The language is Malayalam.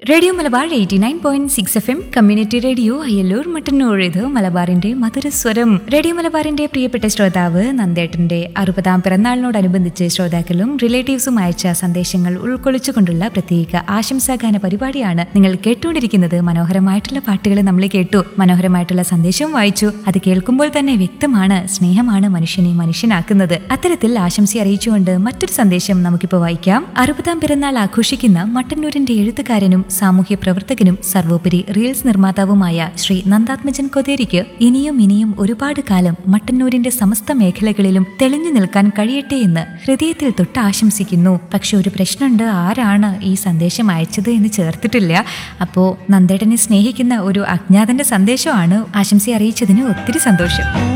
radio Malabar eighty nine point six F M community radio Ayyallur Mattannur ഇത് മലബാറിന്റെ മധുരസ്വരം റേഡിയോ മലബാറിന്റെ പ്രിയപ്പെട്ട ശ്രോതാവ് നന്ദേട്ടന്റെ അറുപതാം പിറന്നാളിനോടനുബന്ധിച്ച് ശ്രോതാക്കളും റിലേറ്റീവ്സും അയച്ച സന്ദേശങ്ങൾ ഉൾക്കൊള്ളിച്ചുകൊണ്ടുള്ള പ്രത്യേക ആശംസാഗാന പരിപാടിയാണ് നിങ്ങൾ കേട്ടുകൊണ്ടിരിക്കുന്നത് മനോഹരമായിട്ടുള്ള പാട്ടുകൾ നമ്മൾ കേട്ടു മനോഹരമായിട്ടുള്ള സന്ദേശവും വായിച്ചു അത് കേൾക്കുമ്പോൾ തന്നെ വ്യക്തമാണ് സ്നേഹമാണ് മനുഷ്യനെ മനുഷ്യനാക്കുന്നത് അത്തരത്തിൽ ആശംസ അറിയിച്ചുകൊണ്ട് മറ്റൊരു സന്ദേശം നമുക്കിപ്പോൾ വായിക്കാം അറുപതാം പിറന്നാൾ ആഘോഷിക്കുന്ന മട്ടന്നൂരിന്റെ എഴുത്തുകാരനും സാമൂഹ്യ പ്രവർത്തകനും സർവോപരി റീൽസ് നിർമ്മാതാവുമായ ശ്രീ നന്ദാത്മജൻ കൊതേരിക്ക് ഇനിയും ഇനിയും ഒരുപാട് കാലം മട്ടന്നൂരിന്റെ സമസ്ത മേഖലകളിലും തെളിഞ്ഞു നിൽക്കാൻ കഴിയട്ടെ എന്ന് ഹൃദയത്തിൽ തൊട്ട് ആശംസിക്കുന്നു പക്ഷെ ഒരു പ്രശ്നമുണ്ട് ആരാണ് ഈ സന്ദേശം അയച്ചത് എന്ന് ചേർത്തിട്ടില്ല അപ്പോൾ നന്ദേടനെ സ്നേഹിക്കുന്ന ഒരു അജ്ഞാതന്റെ സന്ദേശമാണ് ആശംസ അറിയിച്ചതിന് ഒത്തിരി സന്തോഷം